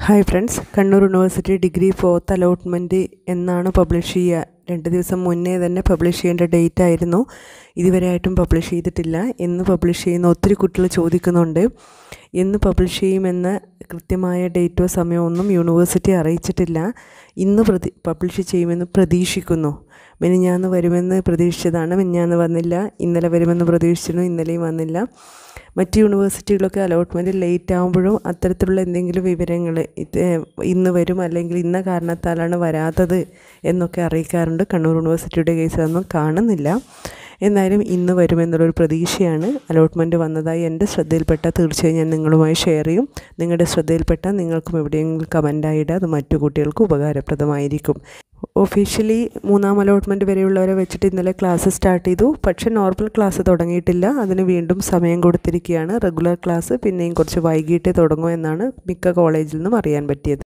hi friends Kannur university degree fourth allotment എന്നാണ് publish ചെയ്യുക രണ്ട് ദിവസം മുന്നേ തന്നെ പബ്ലിഷ് ചെയ്യേണ്ട ഡേറ്റ് ആയിരുന്നു ഇതുവരെയായിട്ടും പബ്ലിഷ് ചെയ്തിട്ടില്ല എന്ന് പബ്ലിഷ് ചെയ്യുന്ന ഒത്തിരി കുട്ടികൾ ചോദിക്കുന്നുണ്ട് എന്ന് പബ്ലിഷ് ചെയ്യുമെന്ന കൃത്യമായ ഡേറ്റോ സമയമോ ഒന്നും യൂണിവേഴ്സിറ്റി അറിയിച്ചിട്ടില്ല ഇന്ന് പ്രതി പബ്ലിഷ് ചെയ്യുമെന്ന് പ്രതീക്ഷിക്കുന്നു മിനിഞ്ഞാന്ന് വരുമെന്ന് പ്രതീക്ഷിച്ചതാണ് മിനിഞ്ഞാന്ന് വന്നില്ല ഇന്നലെ വരുമെന്ന് പ്രതീക്ഷിച്ചിരുന്നു ഇന്നലെയും വന്നില്ല മറ്റ് യൂണിവേഴ്സിറ്റികളൊക്കെ അലോട്ട്മെൻറ്റ് ലേറ്റ് ആകുമ്പോഴും അത്തരത്തിലുള്ള എന്തെങ്കിലും വിവരങ്ങൾ ഇത് ഇന്ന് വരും അല്ലെങ്കിൽ ഇന്ന കാരണത്താലാണ് വരാത്തത് എന്നൊക്കെ അറിയിക്കാറുണ്ട് കണ്ണൂർ യൂണിവേഴ്സിറ്റിയുടെ കേസിലൊന്നും കാണുന്നില്ല എന്നാലും ഇന്ന് വരുമെന്നുള്ളൊരു പ്രതീക്ഷയാണ് അലോട്ട്മെൻറ്റ് വന്നതായി എൻ്റെ ശ്രദ്ധയിൽപ്പെട്ട തീർച്ചയായും ഞാൻ നിങ്ങളുമായി ഷെയർ ചെയ്യും നിങ്ങളുടെ ശ്രദ്ധയിൽപ്പെട്ട നിങ്ങൾക്കും എവിടെയെങ്കിലും കമൻറ്റായിട്ട് അത് മറ്റു കുട്ടികൾക്ക് ഉപകാരപ്രദമായിരിക്കും ഒഫീഷ്യലി മൂന്നാം അലോട്ട്മെൻറ്റ് വരെയുള്ളവരെ വെച്ചിട്ട് ഇന്നലെ ക്ലാസ് സ്റ്റാർട്ട് ചെയ്തു പക്ഷേ നോർമൽ ക്ലാസ് തുടങ്ങിയിട്ടില്ല അതിന് വീണ്ടും സമയം കൊടുത്തിരിക്കുകയാണ് റെഗുലർ ക്ലാസ് പിന്നെയും കുറച്ച് വൈകിട്ടേ തുടങ്ങൂ എന്നാണ് മിക്ക കോളേജിൽ നിന്നും അറിയാൻ പറ്റിയത്